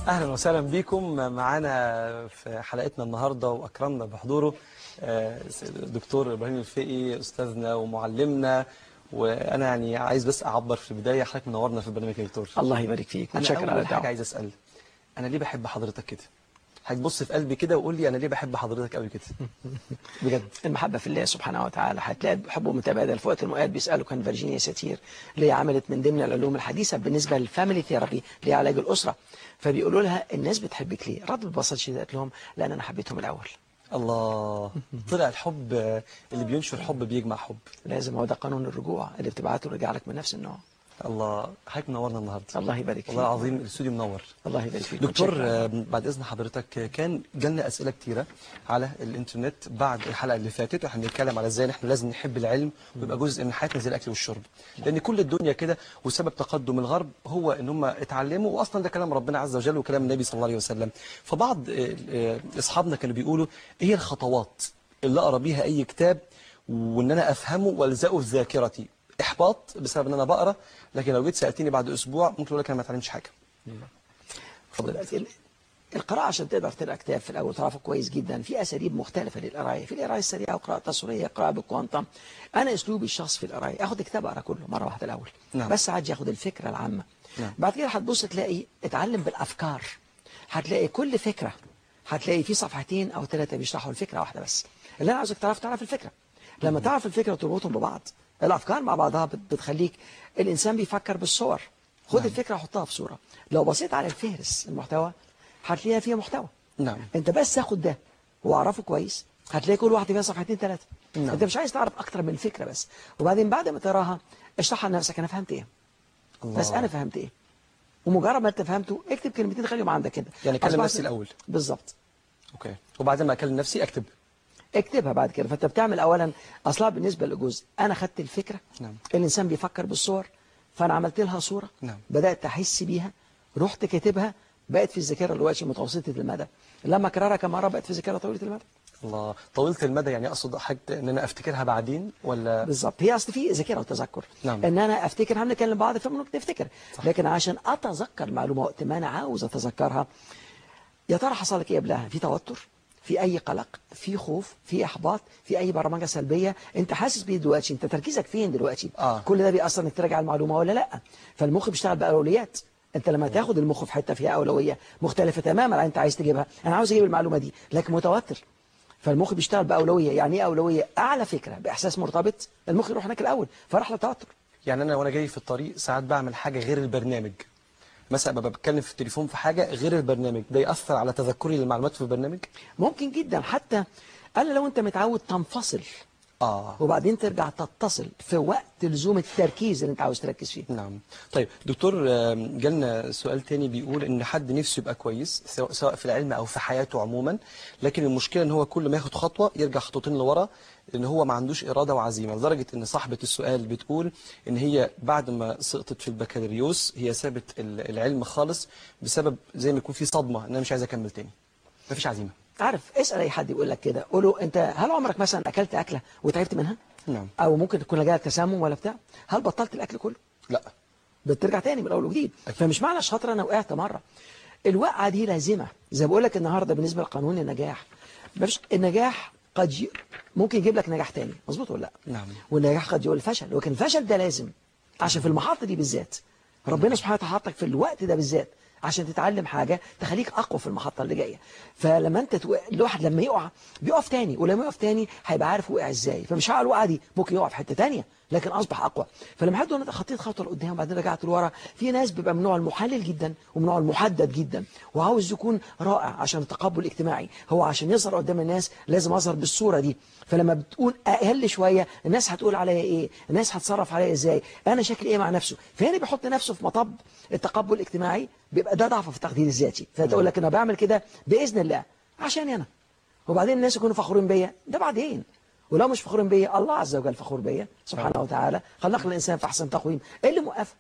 اهلا وسهلا بكم معانا في حلقتنا النهارده واكرمنا بحضوره آه، دكتور ابراهيم الفقي استاذنا ومعلمنا وانا يعني عايز بس اعبر في البدايه حضرتك منورنا في البرنامج يا دكتور الله يبارك فيك انا متشكر على اول حاجه الدعوه عايز اسال انا ليه بحب حضرتك كده هتبص في قلبي كده وقول لي انا ليه بحب حضرتك قوي كده بجد المحبة في الله سبحانه وتعالى هتلاقي حبه متبادل في وقت المؤاد بيسأله كان فيرجينيا ساتير اللي هي عملت من ضمن العلوم الحديثة بالنسبة للفاميلي ثيرابي اللي هي علاج الأسرة فبيقولوا لها الناس بتحبك ليه؟ رد ببساطة شديدة قالت لهم لأن أنا حبيتهم الأول الله طلع الحب آه، اللي بينشر حب بيجمع حب لازم هو ده قانون الرجوع اللي بتبعته رجع لك من نفس النوع الله حضرتك منورنا النهارده الله يبارك فيك والله العظيم الاستوديو منور الله يبارك فيك دكتور متشكر. آه، بعد اذن حضرتك آه، كان جالنا اسئله كتيره على الانترنت بعد الحلقه اللي فاتت واحنا بنتكلم على ازاي احنا لازم نحب العلم ويبقى جزء من حياتنا زي الاكل والشرب لان كل الدنيا كده وسبب تقدم الغرب هو ان هم اتعلموا واصلا ده كلام ربنا عز وجل وكلام النبي صلى الله عليه وسلم فبعض آه، آه، اصحابنا كانوا بيقولوا ايه هي الخطوات اللي اقرا بيها اي كتاب وان انا افهمه والزقه في ذاكرتي احباط بسبب ان انا بقرا لكن لو جيت سالتني بعد اسبوع ممكن اقول لك انا ما اتعلمتش حاجه دلوقتي ال- القراءة عشان تقدر تقرا كتاب في الأول تعرفه كويس جدا في أساليب مختلفة للقراية في القراية السريعة وقراءة تصويرية قراءة بالكوانتم أنا أسلوبي الشخص في القراية أخد كتاب أقرا كله مرة واحدة الأول نعم. بس عاد ياخد الفكرة العامة نعم. بعد كده هتبص تلاقي اتعلم بالأفكار هتلاقي كل فكرة هتلاقي في صفحتين أو ثلاثة بيشرحوا الفكرة واحدة بس اللي أنا عاوزك تعرف تعرف الفكرة لما تعرف الفكرة وتربطهم ببعض الأفكار مع بعضها بت- بتخليك الإنسان بيفكر بالصور خد الفكرة وحطها في صورة لو بصيت على الفهرس المحتوى هتلاقيها فيها محتوى نعم انت بس تاخد ده واعرفه كويس هتلاقي كل واحد فيها صفحتين ثلاثة نعم. انت مش عايز تعرف اكتر من فكرة بس وبعدين بعد ما تراها اشرحها لنفسك انا فهمت ايه الله. بس انا فهمت ايه ومجرد ما انت فهمته اكتب كلمتين خليهم عندك كده يعني أكلم أصبحت- نفسي الأول. بالظبط اوكي وبعد ما اكلم نفسي اكتب اكتبها بعد كده فانت بتعمل اولا اصلا بالنسبه للجزء انا خدت الفكره نعم. الانسان بيفكر بالصور فانا عملت لها صوره نعم. بدات احس بيها رحت كاتبها بقت في الذاكره دلوقتي متوسطه المدى لما اكررها كم مره بقت في الذاكره طويله المدى الله طولة المدى يعني اقصد حاجه ان انا افتكرها بعدين ولا بالظبط هي اصل في ذاكره وتذكر نعم. ان انا افتكر احنا بنتكلم بعض فممكن تفتكر لكن عشان اتذكر معلومه وقت ما انا عاوز اتذكرها يا ترى حصل لك ايه قبلها في توتر في اي قلق في خوف في احباط في اي برمجه سلبيه انت حاسس بيه دلوقتي انت تركيزك فين دلوقتي آه. كل ده بيأثر انك تراجع المعلومه ولا لا فالمخ بيشتغل باولويات انت لما تاخد المخ في حته فيها اولويه مختلفه تماما عن انت عايز تجيبها انا عاوز اجيب المعلومه دي لكن متوتر فالمخ بيشتغل باولويه يعني ايه اولويه اعلى فكره باحساس مرتبط المخ يروح هناك الاول فراح لتوتر يعني انا وانا جاي في الطريق ساعات بعمل حاجه غير البرنامج مثلا ببقى بتكلم في التليفون في حاجه غير البرنامج ده ياثر على تذكري للمعلومات في البرنامج ممكن جدا حتى الا لو انت متعود تنفصل اه وبعدين ترجع تتصل في وقت لزوم التركيز اللي انت عاوز تركز فيه نعم طيب دكتور آم، جالنا سؤال تاني بيقول ان حد نفسه يبقى كويس سواء سواء في العلم او في حياته عموما لكن المشكله ان هو كل ما ياخد خطوه يرجع خطوتين لورا لان هو ما عندوش اراده وعزيمه لدرجه ان صاحبه السؤال بتقول ان هي بعد ما سقطت في البكالوريوس هي سابت ال- العلم خالص بسبب زي ما يكون في صدمه ان انا مش عايز اكمل تاني مفيش عزيمه عارف اسال اي حد يقول لك كده قول له انت هل عمرك مثلا اكلت اكله وتعبت منها نعم. او ممكن تكون جالك تسمم ولا بتاع هل بطلت الاكل كله لا بترجع تاني من الاول وجديد فمش معنى شاطر انا وقعت مره الوقعه دي لازمه زي بقول لك النهارده بالنسبه لقانون النجاح مفيش النجاح قد ي... ممكن يجيب لك نجاح تاني مظبوط ولا لا نعم. والنجاح قد يقول الفشل لكن الفشل ده لازم عشان في المحطه دي بالذات ربنا سبحانه وتعالى حطك في الوقت ده بالذات عشان تتعلم حاجة تخليك أقوى في المحطة اللي جاية فلما أنت تو... الواحد لما يقع بيقف تاني ولما يقف تاني هيبقى عارف وقع إزاي فمش على الوقعة دي ممكن يقع في حتة تانية لكن أصبح أقوى فلما حد أنا خطيت خطوة لقدام وبعدين رجعت لورا في ناس بيبقى من نوع المحلل جدا ومن نوع المحدد جدا وعاوز يكون رائع عشان التقبل الاجتماعي هو عشان يظهر قدام الناس لازم أظهر بالصورة دي فلما بتقول أقل شوية الناس هتقول عليا إيه الناس هتصرف عليا إزاي أنا شكلي إيه مع نفسه فهنا بيحط نفسه في مطب التقبل الاجتماعي بيبقى ده ضعف في التقدير الذاتي فتقول لك أنا بعمل كده بإذن الله عشان أنا وبعدين الناس يكونوا فخورين بيا ده بعدين ولو مش فخورين بيا الله عز وجل فخور بيا سبحانه وتعالى خلق الإنسان في أحسن تقويم إيه اللي موقفك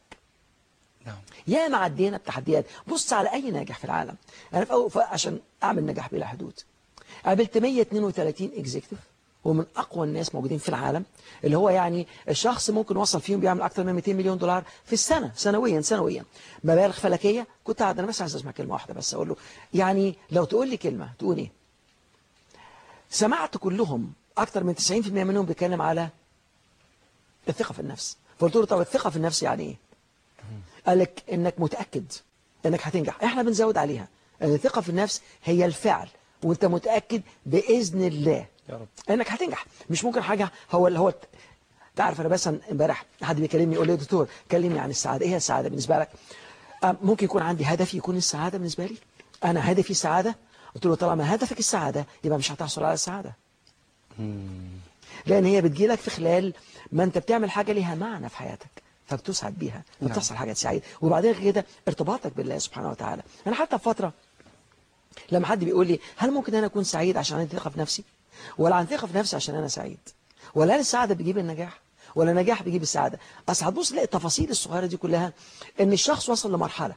نعم يا ما عدينا بتحديات بص على أي ناجح في العالم أنا في أول عشان أعمل نجاح بلا حدود قابلت 132 اكزيكتيف ومن اقوى الناس موجودين في العالم اللي هو يعني الشخص ممكن يوصل فيهم بيعمل اكتر من 200 مليون دولار في السنه سنويا سنويا مبالغ فلكيه كنت قاعد انا بس عايز اسمع كلمه واحده بس اقول له يعني لو تقول لي كلمه تقول ايه سمعت كلهم اكتر من 90% منهم بيتكلم على الثقه في النفس فقلت له طب الثقه في النفس يعني ايه قال لك انك متاكد انك هتنجح احنا بنزود عليها ان الثقه في النفس هي الفعل وانت متاكد باذن الله يا رب انك هتنجح مش ممكن حاجه هو اللي هو تعرف انا بس امبارح حد بيكلمني يقول لي يا دكتور كلمني عن السعاده ايه هي السعاده بالنسبه لك آه، ممكن يكون عندي هدفي يكون السعاده بالنسبه لي انا هدفي السعاده قلت له طالما هدفك السعاده يبقى مش هتحصل على السعاده لان هي بتجيلك في خلال ما انت بتعمل حاجه ليها معنى في حياتك فبتسعد بيها نعم. فبتحصل حاجه سعيده وبعدين غير كده ارتباطك بالله سبحانه وتعالى انا حتى في فتره لما حد بيقول لي هل ممكن انا اكون سعيد عشان عندي ثقه في نفسي ولا عندي ثقه في نفسي عشان انا سعيد ولا هل السعاده بتجيب النجاح ولا النجاح بيجيب السعاده اصل هتبص تلاقي التفاصيل الصغيره دي كلها ان الشخص وصل لمرحله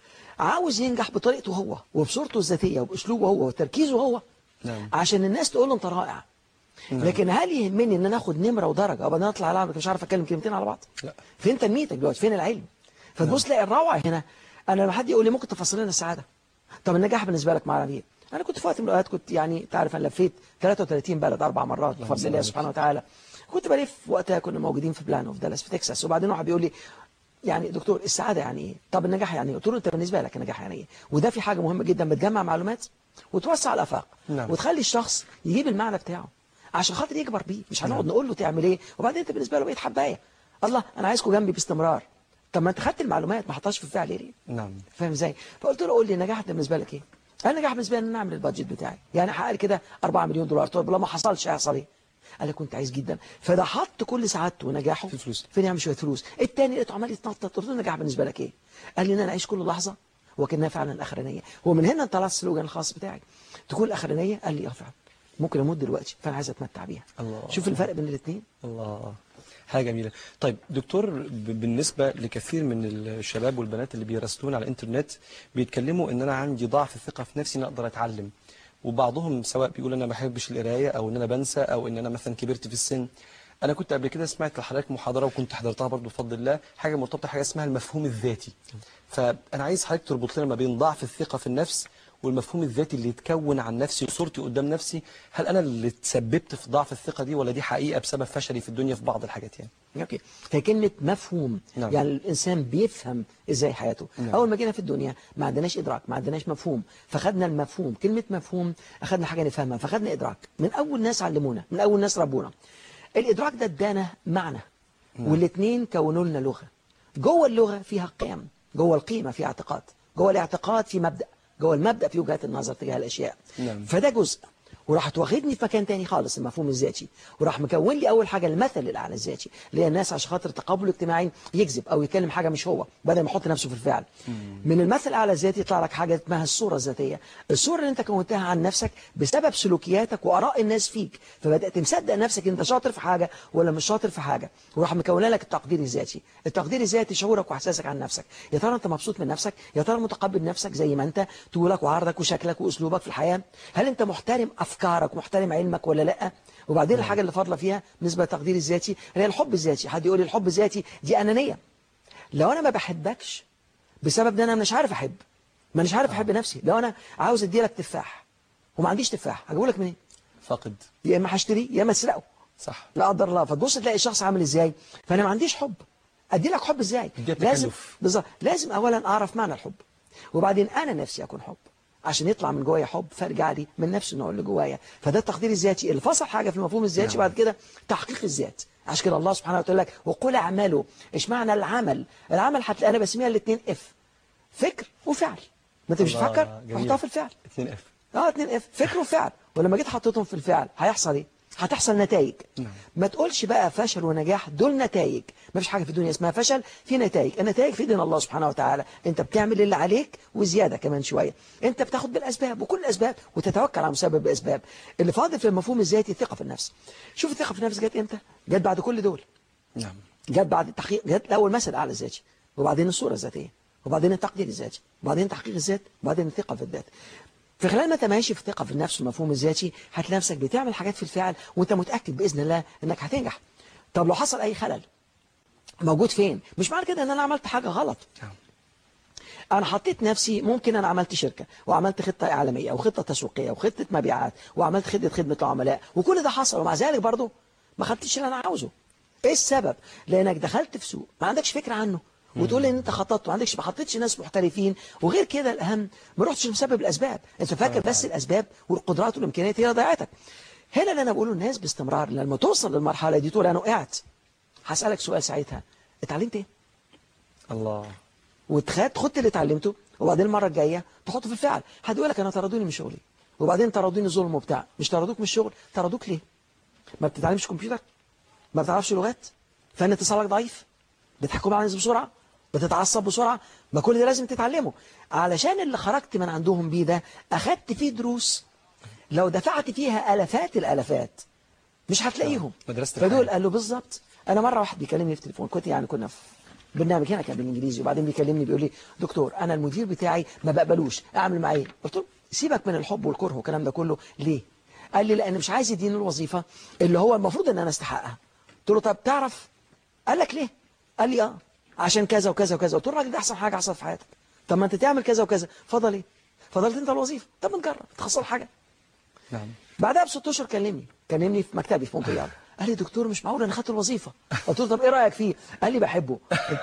عاوز ينجح بطريقته هو وبصورته الذاتيه وباسلوبه هو وتركيزه هو نعم. عشان الناس تقول له انت رائع نعم. لكن هل يهمني ان انا اخد نمره ودرجه وبعدين اطلع على مش عارف اتكلم كلمتين على بعض لا. فين تنميتك دلوقتي فين العلم فتبص تلاقي الروعه هنا انا لما حد يقول لي ممكن تفصل لنا السعاده طب النجاح بالنسبه لك معنى ايه انا كنت في وقت من الاوقات كنت يعني تعرف انا لفيت 33 بلد اربع مرات بفضل الله بارك. سبحانه وتعالى كنت بلف وقتها كنا موجودين في بلانو في دالاس في تكساس وبعدين واحد بيقول لي يعني دكتور السعاده يعني ايه طب النجاح يعني ايه قلت له انت بالنسبه لك النجاح يعني ايه وده في حاجه مهمه جدا بتجمع معلومات وتوسع الافاق نعم. وتخلي الشخص يجيب المعنى بتاعه عشان خاطر يكبر بيه مش هنقعد نقول له تعمل ايه وبعدين انت بالنسبه له بقيت حبايه الله انا عايزكم جنبي باستمرار طب ما انت خدت المعلومات ما حطهاش في الفعل ليه نعم فاهم ازاي فقلت له قول لي النجاح ده بالنسبه لك ايه انا النجاح بالنسبه لي ان انا اعمل البادجت بتاعي يعني احقق كده 4 مليون دولار طب لو ما حصلش هيحصل ايه قال لي كنت عايز جدا فده حط كل سعادته ونجاحه في الفلوس. فين يعمل شويه فلوس التاني لقيته عمال يتنطط قلت له النجاح بالنسبه لك ايه قال لي ان انا اعيش كل لحظه وكانها فعلا اخرانيه ومن هنا طلع السلوجان الخاص بتاعي تكون الاخرانيه قال لي اه فعلا ممكن اموت دلوقتي فانا عايز اتمتع بيها الله. شوف الفرق بين الاثنين الله حاجة جميلة طيب دكتور ب- بالنسبة لكثير من الشباب والبنات اللي بيراسلون على الانترنت بيتكلموا ان انا عندي ضعف الثقة في نفسي ان اقدر اتعلم وبعضهم سواء بيقول انا ما بحبش القراية او ان انا بنسى او ان انا مثلا كبرت في السن انا كنت قبل كده سمعت لحضرتك محاضرة وكنت حضرتها برضو بفضل الله حاجة مرتبطة حاجة اسمها المفهوم الذاتي فانا عايز حضرتك تربط لنا ما بين ضعف الثقة في النفس والمفهوم الذاتي اللي يتكون عن نفسي وصورتي قدام نفسي هل انا اللي تسببت في ضعف الثقة دي ولا دي حقيقة بسبب فشلي في الدنيا في بعض الحاجات يعني اوكي هي كلمة مفهوم نعم. يعني الإنسان بيفهم إزاي حياته نعم. أول ما جينا في الدنيا ما عندناش إدراك ما عندناش مفهوم فخدنا المفهوم كلمة مفهوم أخدنا حاجة نفهمها فخدنا إدراك من أول ناس علمونا من أول ناس ربونا الإدراك ده ادانا معنى والاثنين كونوا لنا لغة جوه اللغة فيها قيم جوه القيمة فيها اعتقاد جوه الاعتقاد في مبدأ جوه المبدأ في وجهات النظر تجاه الأشياء نعم. فده جزء وراح واخدني في مكان تاني خالص المفهوم الذاتي وراح مكون لي اول حاجه المثل الاعلى الذاتي اللي هي الناس عشان خاطر تقبل اجتماعي يكذب او يتكلم حاجه مش هو بدل ما يحط نفسه في الفعل من المثل الاعلى الذاتي يطلع لك حاجه اسمها الصوره الذاتيه الصوره اللي انت كونتها عن نفسك بسبب سلوكياتك واراء الناس فيك فبدات مصدق نفسك انت شاطر في حاجه ولا مش شاطر في حاجه وراح مكونه لك التقدير الذاتي التقدير الذاتي شعورك واحساسك عن نفسك يا ترى انت مبسوط من نفسك يا ترى متقبل نفسك زي ما انت طولك وعرضك وشكلك واسلوبك في الحياه هل انت محترم افكارك ومحترم علمك ولا لا وبعدين الحاجه اللي فاضله فيها بالنسبه للتقدير الذاتي اللي هي الحب الذاتي حد يقول لي الحب الذاتي دي انانيه لو انا ما بحبكش بسبب ان انا مش عارف احب ما مش عارف احب نفسي لو انا عاوز ادي لك تفاح وما عنديش تفاح هجيبه لك منين فاقد يا اما هشتريه يا اما اسرقه صح لا قدر الله فتبص تلاقي الشخص عامل ازاي فانا ما عنديش حب ادي لك حب ازاي دي لازم تكلف. بالظبط لازم اولا اعرف معنى الحب وبعدين انا نفسي اكون حب عشان يطلع من جوايا حب فارجع لي من نفس النوع اللي جوايا فده التقدير الذاتي اللي فصل حاجه في المفهوم الذاتي نعم. بعد كده تحقيق الذات عشان كده الله سبحانه وتعالى لك وقل اعملوا ايش معنى العمل العمل هتلاقي انا بسميها الاثنين اف فكر وفعل ما انت مش الله، تفكر جميل. حطها في الفعل 2 اف اه اتنين اف فكر وفعل ولما جيت حطيتهم في الفعل هيحصل ايه هتحصل نتائج نعم. ما تقولش بقى فشل ونجاح دول نتائج ما فيش حاجه في الدنيا اسمها فشل في نتائج النتائج في دين الله سبحانه وتعالى انت بتعمل اللي عليك وزياده كمان شويه انت بتاخد بالاسباب وكل الاسباب وتتوكل على مسبب الاسباب اللي فاضل في المفهوم الذاتي الثقه في النفس شوف الثقه في النفس جت امتى جت بعد كل دول نعم جت بعد التحقيق جت الاول مثل اعلى الذاتي وبعدين الصوره الذاتيه وبعدين التقدير الذاتي وبعدين تحقيق الذات وبعدين الثقه في الذات في خلال ما انت ماشي في ثقه في النفس والمفهوم الذاتي هتلاقي نفسك بتعمل حاجات في الفعل وانت متاكد باذن الله انك هتنجح طب لو حصل اي خلل موجود فين مش معنى كده ان انا عملت حاجه غلط نعم. انا حطيت نفسي ممكن انا عملت شركه وعملت خطه اعلاميه وخطه تسويقيه وخطه مبيعات وعملت خطه خدمه العملاء وكل ده حصل ومع ذلك برضه ما خدتش اللي انا عاوزه ايه السبب لانك دخلت في سوق ما عندكش فكره عنه وتقول ان انت خططت ما عندكش ما حطيتش ناس محترفين وغير كده الاهم ما رحتش مسبب الاسباب انت فاكر بس الاسباب والقدرات والامكانيات هي اللي ضيعتك هنا اللي انا بقوله الناس باستمرار لما توصل للمرحله دي تقول انا وقعت هسالك سؤال ساعتها اتعلمت ايه الله وتخد خدت اللي اتعلمته وبعدين المره الجايه تحطه في الفعل حد يقول لك انا طردوني من شغلي وبعدين طردوني ظلم وبتاع مش طردوك من الشغل طردوك ليه ما بتتعلمش كمبيوتر ما بتعرفش لغات فن اتصالك ضعيف بتحكم على الناس بسرعه بتتعصب بسرعه ما كل ده لازم تتعلمه علشان اللي خرجت من عندهم بيه ده اخدت فيه دروس لو دفعت فيها الافات الالافات مش هتلاقيهم مدرسة فدول الحياة. قال له بالظبط انا مره واحد بيكلمني في التليفون كنت يعني كنا في برنامج هنا كان بالانجليزي وبعدين بيكلمني بيقول لي دكتور انا المدير بتاعي ما بقبلوش اعمل معاه ايه قلت له سيبك من الحب والكره والكلام ده كله ليه قال لي لان مش عايز يديني الوظيفه اللي هو المفروض ان انا استحقها قلت له طب تعرف قال لك ليه قال لي اه عشان كذا وكذا وكذا قلت له الراجل ده احسن حاجه حصلت في حياتك طب ما انت تعمل كذا وكذا فضل ايه فضلت انت الوظيفه طب ما نجرب تخسر حاجه نعم بعدها بست اشهر كلمني كلمني في مكتبي في مونتريال قال لي دكتور مش معقول انا خدت الوظيفه قلت له طب ايه رايك فيه قال لي بحبه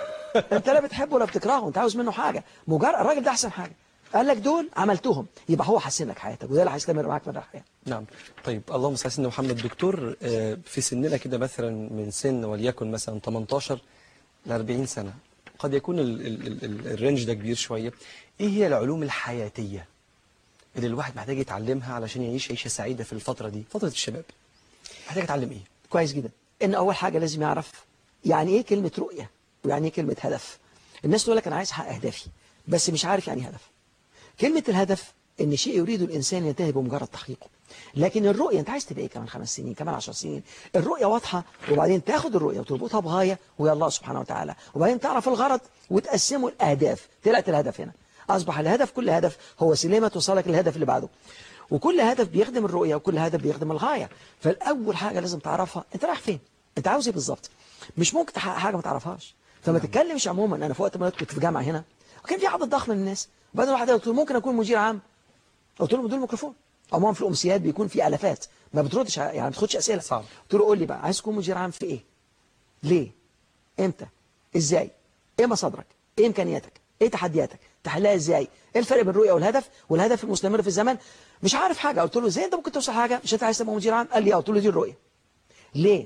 انت لا بتحبه ولا بتكرهه انت عاوز منه حاجه مجرد الراجل ده احسن حاجه قال لك دول عملتهم يبقى هو حسن لك حياتك وده اللي هيستمر معاك مدى الحياه نعم طيب اللهم صل على سيدنا محمد دكتور آه، في سننا كده مثلا من سن وليكن مثلا 18 ل 40 سنة قد يكون ال ال ال ال الرينج ده كبير شوية ايه هي العلوم الحياتية اللي الواحد محتاج يتعلمها علشان يعيش عيشة سعيدة في الفترة دي فترة الشباب محتاج يتعلم ايه كويس جدا ان اول حاجه لازم يعرف يعني ايه كلمه رؤيه ويعني ايه كلمه هدف الناس تقول لك انا عايز احقق اهدافي بس مش عارف يعني إيه هدف كلمه الهدف ان شيء يريد الانسان ينتهي بمجرد تحقيقه لكن الرؤيه انت عايز تبقى ايه كمان خمس سنين كمان عشر سنين الرؤيه واضحه وبعدين تاخد الرؤيه وتربطها بغايه وهي الله سبحانه وتعالى وبعدين تعرف الغرض وتقسمه الاهداف طلعت الهدف هنا اصبح الهدف كل هدف هو سلمه توصلك للهدف اللي بعده وكل هدف بيخدم الرؤيه وكل هدف بيخدم الغايه فالاول حاجه لازم تعرفها انت رايح فين انت عاوز ايه بالظبط مش ممكن تحقق حاجه ما تعرفهاش فما تتكلمش عموما انا في وقت من الأوقات كنت في جامعه هنا وكان في عدد ضخم من الناس وبعدين واحد قلت له ممكن اكون مدير عام قلت له بدون الميكروفون عموما في الامسيات بيكون في الافات ما بتردش يعني ما بتاخدش اسئله صعب. قلت له قول لي بقى عايز تكون مدير عام في ايه ليه امتى ازاي ايه مصادرك ايه امكانياتك ايه تحدياتك تحلها ازاي ايه الفرق بين الرؤيه والهدف والهدف المستمر في الزمن مش عارف حاجه قلت له ازاي انت ممكن توصل حاجه مش انت عايز تبقى مدير عام قال لي اه قلت له دي الرؤيه ليه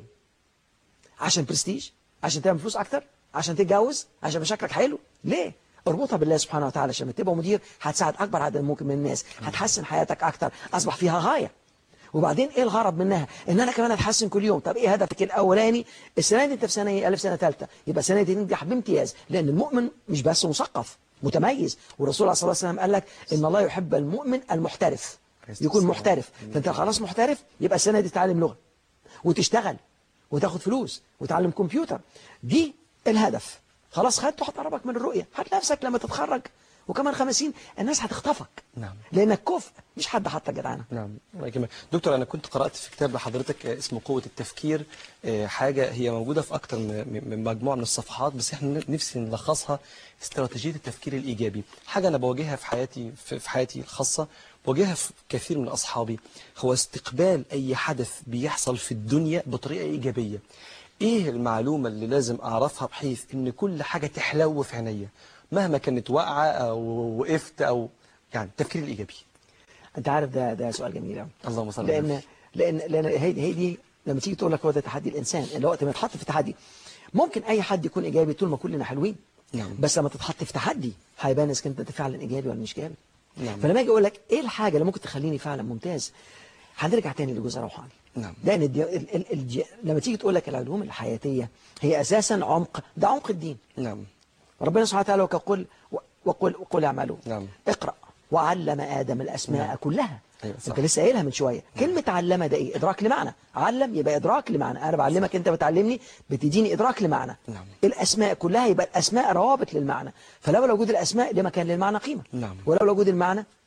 عشان برستيج عشان تعمل فلوس اكتر عشان تتجوز عشان مشاكلك حلو ليه اربطها بالله سبحانه وتعالى عشان لما تبقى مدير هتساعد اكبر عدد ممكن من الناس هتحسن حياتك اكتر اصبح فيها غايه وبعدين ايه الغرض منها ان انا كمان اتحسن كل يوم طب ايه هدفك الاولاني السنه دي انت في سنه ايه الف سنه ثالثه يبقى السنه دي تنجح بامتياز لان المؤمن مش بس مثقف متميز والرسول صلى الله عليه وسلم قال لك ان الله يحب المؤمن المحترف يكون محترف فانت خلاص محترف يبقى السنه دي تتعلم لغه وتشتغل وتاخد فلوس وتعلم كمبيوتر دي الهدف خلاص خدته هتقربك من الرؤيه هات نفسك لما تتخرج وكمان خمس سنين الناس هتخطفك نعم. لانك كفء مش حد حطك جدعانه نعم الله يكرمك دكتور أنا كنت قرأت في كتاب لحضرتك آه، اسمه قوة التفكير آه، حاجة هي موجودة في أكتر من من مجموعة من الصفحات بس إحنا نفسي نلخصها استراتيجية التفكير الإيجابي حاجة أنا بواجهها في حياتي في في حياتي الخاصة بواجهها في كثير من أصحابي هو استقبال أي حدث بيحصل في الدنيا بطريقة إيجابية إيه المعلومة اللي لازم أعرفها بحيث إن كل حاجة تحلو في عينيا مهما كانت واقعة أو وقفت أو يعني التفكير الإيجابي انت عارف ده ده سؤال جميل قوي اللهم صل على النبي. لان لان لان هي هي دي لما تيجي تقول لك هو ده تحدي الانسان اللي وقت ما يتحط في تحدي ممكن اي حد يكون ايجابي طول ما كلنا حلوين نعم. بس لما تتحط في تحدي هيبان اذا كنت انت فعلا ايجابي ولا مش ايجابي نعم. فلما اجي اقول لك ايه الحاجه اللي ممكن تخليني فعلا ممتاز هنرجع تاني للجزء الروحاني نعم. لان الدي... ال... ال... الج... لما تيجي تقول لك العلوم الحياتيه هي اساسا عمق ده عمق الدين نعم ربنا سبحانه وتعالى وقل وقل وقل اعملوا نعم. اقرأ وعلم آدم الأسماء نعم. كلها أيوة صح. انت لسه قايلها من شوية كلمة علم ده ايه ادراك لمعنى علم يبقى ادراك لمعنى انا بعلمك انت بتعلمني بتديني ادراك لمعنى نعم. الاسماء كلها يبقى الاسماء روابط للمعنى فلولا وجود الاسماء لما كان للمعنى قيمة نعم. ولولا وجود المعنى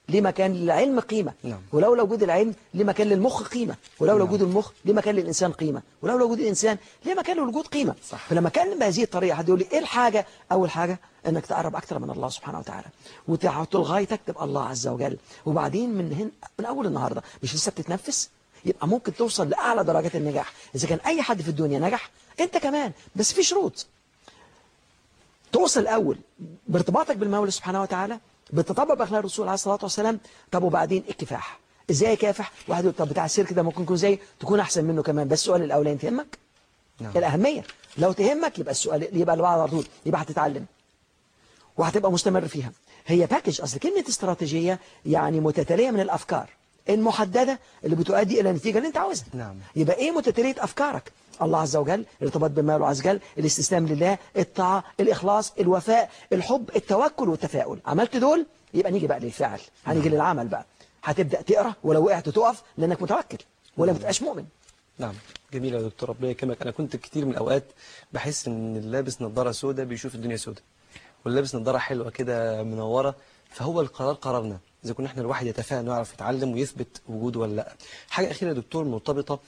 ليه مكان للعلم قيمة نعم. ولولا وجود العلم ليه مكان للمخ قيمة ولولا نعم. وجود المخ ليه مكان للإنسان قيمة ولولا وجود الإنسان ليه مكان للوجود قيمة صح. فلما كان بهذه الطريقة حد يقول لي إيه الحاجة أول حاجة إنك تقرب أكثر من الله سبحانه وتعالى وتحط غايتك تبقى الله عز وجل وبعدين من هن من أول النهاردة مش لسه بتتنفس يبقى ممكن توصل لأعلى درجات النجاح إذا كان أي حد في الدنيا نجح أنت كمان بس في شروط توصل الأول بارتباطك بالمولى سبحانه وتعالى بالتطبع بأخلاق الرسول عليه الصلاة والسلام طب وبعدين الكفاح ازاي يكافح واحد يقول طب بتاع السيرك ده ممكن يكون زي تكون احسن منه كمان بس السؤال الاولاني تهمك نعم. الاهميه لو تهمك يبقى السؤال يبقى اللي بعد على طول يبقى هتتعلم وهتبقى مستمر فيها هي باكج اصل كلمه استراتيجيه يعني متتاليه من الافكار المحدده اللي بتؤدي الى النتيجه اللي انت عاوزها نعم. يبقى ايه متتاليه افكارك الله عز وجل الارتباط بالمال عز وجل الاستسلام لله الطاعه الاخلاص الوفاء الحب التوكل والتفاؤل عملت دول يبقى نيجي بقى للفعل هنيجي للعمل بقى هتبدا تقرا ولو وقعت تقف لانك متوكل ولا ما تبقاش مؤمن نعم جميل يا دكتور ربنا يكرمك انا كنت كتير من الاوقات بحس ان اللي لابس نظاره سوداء بيشوف الدنيا سوداء واللي لابس نظاره حلوه كده منوره فهو القرار قرارنا اذا كنا احنا الواحد يتفاهم ويعرف يتعلم ويثبت وجوده ولا لا حاجه اخيره يا دكتور مرتبطه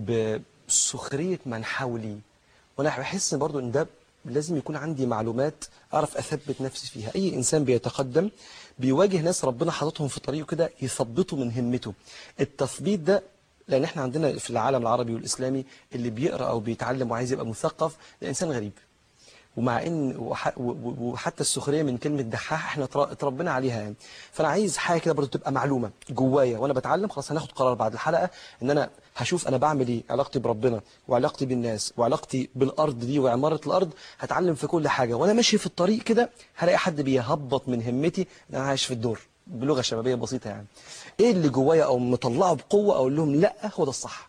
بسخريه من حولي وانا بحس برضو ان ده لازم يكون عندي معلومات اعرف اثبت نفسي فيها اي انسان بيتقدم بيواجه ناس ربنا حاططهم في طريقه كده يثبطوا من همته التثبيت ده لان احنا عندنا في العالم العربي والاسلامي اللي بيقرا او بيتعلم وعايز يبقى مثقف ده انسان غريب ومع ان وح- و- و- وحتى السخريه من كلمه دحاح احنا تر- اتربينا عليها يعني فانا عايز حاجه كده برضه تبقى معلومه جوايا وانا بتعلم خلاص هناخد قرار بعد الحلقه ان انا هشوف انا بعمل ايه علاقتي بربنا وعلاقتي بالناس وعلاقتي بالارض دي وعماره الارض هتعلم في كل حاجه وانا ماشي في الطريق كده هلاقي حد بيهبط من همتي ان انا عايش في الدور بلغه شبابيه بسيطه يعني ايه اللي جوايا او مطلعه بقوه اقول لهم لا هو ده الصح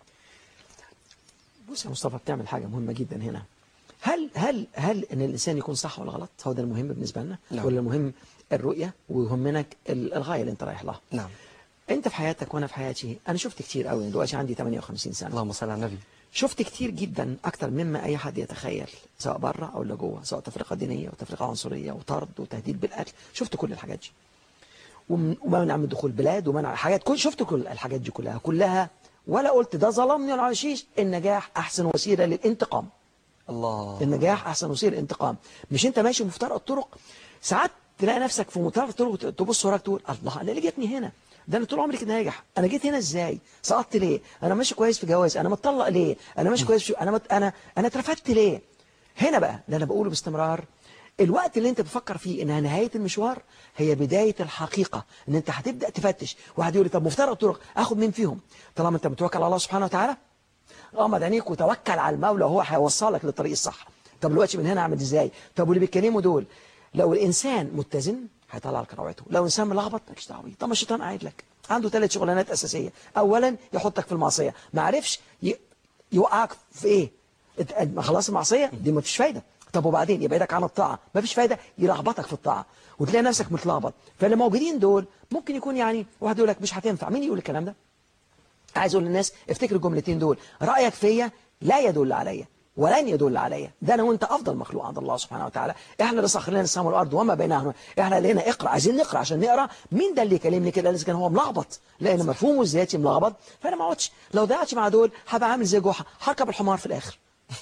بص يا مصطفى بتعمل حاجة مهمة جدا هنا هل هل هل ان الانسان يكون صح ولا غلط هو ده المهم بالنسبة لنا نعم. ولا المهم الرؤية ويهمنك ال- الغاية اللي انت رايح لها نعم انت في حياتك وانا في حياتي انا شفت كتير قوي دلوقتي عندي 58 سنة اللهم صل على النبي شفت كتير جدا اكتر مما اي حد يتخيل سواء بره او اللي جوه سواء تفرقه دينيه وتفرقه عنصريه وطرد وتهديد بالقتل شفت كل الحاجات دي ومن- ومنع من دخول بلاد ومنع حاجات كل شفت كل الحاجات دي كلها كلها ولا قلت ده ظلمني ولا عشيش النجاح احسن وسيله للانتقام الله النجاح احسن وسيله للانتقام مش انت ماشي مفترق الطرق ساعات تلاقي نفسك في مفترق الطرق تبص وراك تقول الله انا اللي جابني هنا ده انا طول عمري كده ناجح انا جيت هنا ازاي سقطت ليه انا ماشي كويس في جواز انا متطلق ليه انا ماشي كويس في انا مت... انا انا اترفدت ليه هنا بقى اللي انا بقوله باستمرار الوقت اللي انت بتفكر فيه انها نهايه المشوار هي بدايه الحقيقه ان انت هتبدا تفتش واحد يقول لي طب مفترق الطرق اخد مين فيهم طالما انت متوكل على الله سبحانه وتعالى غمض عينيك وتوكل على المولى وهو هيوصلك للطريق الصح طب دلوقتي من هنا اعمل ازاي طب واللي بيتكلموا دول لو الانسان متزن هيطلع لك روعته لو انسان ملخبط مالكش دعوه بيه طب ما الشيطان قاعد لك عنده ثلاث شغلانات اساسيه اولا يحطك في المعصيه ما عرفش ي... يوقعك في ايه ات- ما خلاص المعصيه دي ما فيش فايده طب وبعدين يبعدك عن الطاعه ما فيش فايده يلخبطك في الطاعه وتلاقي نفسك متلخبط فاللي موجودين دول ممكن يكون يعني واحد يقول لك مش هتنفع مين يقول الكلام ده عايز اقول للناس افتكر الجملتين دول رايك فيا لا يدل عليا ولن يدل عليا ده انا وانت افضل مخلوق عند الله سبحانه وتعالى احنا اللي سخر لنا السماء والارض وما بينهما احنا لقينا اقرا عايزين نقرا عشان نقرا مين ده اللي يكلمني كده لازم كان هو ملخبط لان مفهومه الذاتي ملخبط فانا ما اقعدش لو ضيعتش مع دول هبقى عامل زي جحا هركب الحمار في الاخر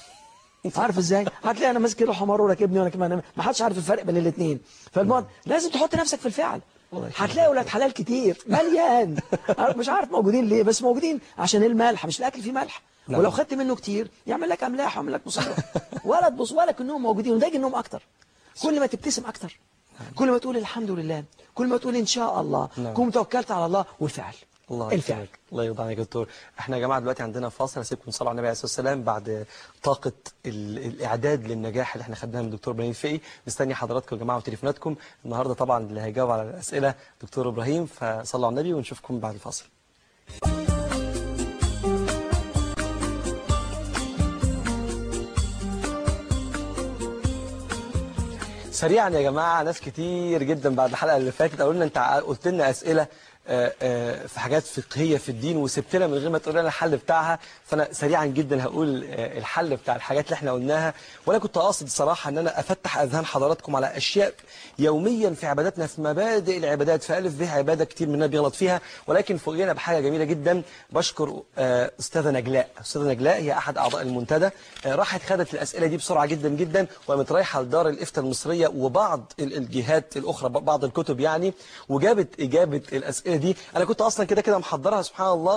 عارف ازاي هتلاقي انا ماسك كده الحمار وراكبني وانا كمان ما حدش عارف الفرق بين الاثنين فالمهم لازم تحط نفسك في الفعل الله يخليك. هتلاقي ولاد حلال كتير مليان مش عارف موجودين ليه بس موجودين عشان الملح مش الاكل فيه ملح نعم. ولو خدت منه كتير يعمل لك املاح ويعمل لك مصيبه ولا تبص ولا كانهم موجودين وده انهم اكتر كل ما تبتسم اكتر كل ما تقول الحمد لله كل ما تقول ان شاء الله نعم. كل ما توكلت على الله والفعل الله الفعل يكرمك الله يرضى عليك يا دكتور احنا يا جماعه دلوقتي عندنا فاصل هسيبكم صلوا على النبي عليه الصلاه والسلام بعد طاقه ال- الاعداد للنجاح اللي احنا خدناها من الدكتور ابراهيم فقي مستني حضراتكم يا جماعه وتليفوناتكم النهارده طبعا اللي هيجاوب على الاسئله دكتور ابراهيم فصلوا على النبي ونشوفكم بعد الفاصل سريعا يا جماعه ناس كتير جدا بعد الحلقه اللي فاتت قالوا لنا انت ع- قلت لنا اسئله آه، آه، في حاجات فقهيه في الدين وسبت لنا من غير ما تقول لنا الحل بتاعها فانا سريعا جدا هقول آه، الحل بتاع الحاجات اللي احنا قلناها وانا كنت قاصد صراحه ان انا افتح اذهان حضراتكم على اشياء يوميا في عباداتنا في مبادئ العبادات في الف به عباده كتير مننا بيغلط فيها ولكن فوجئنا بحاجه جميله جدا بشكر آه، استاذه نجلاء استاذه نجلاء هي احد اعضاء المنتدى آه، راحت خدت الاسئله دي بسرعه جدا جدا وقامت رايحه لدار الافتاء المصريه وبعض ال- الجهات الاخرى ب- بعض الكتب يعني وجابت اجابه الاسئله دي انا كنت اصلا كده كده محضرها سبحان الله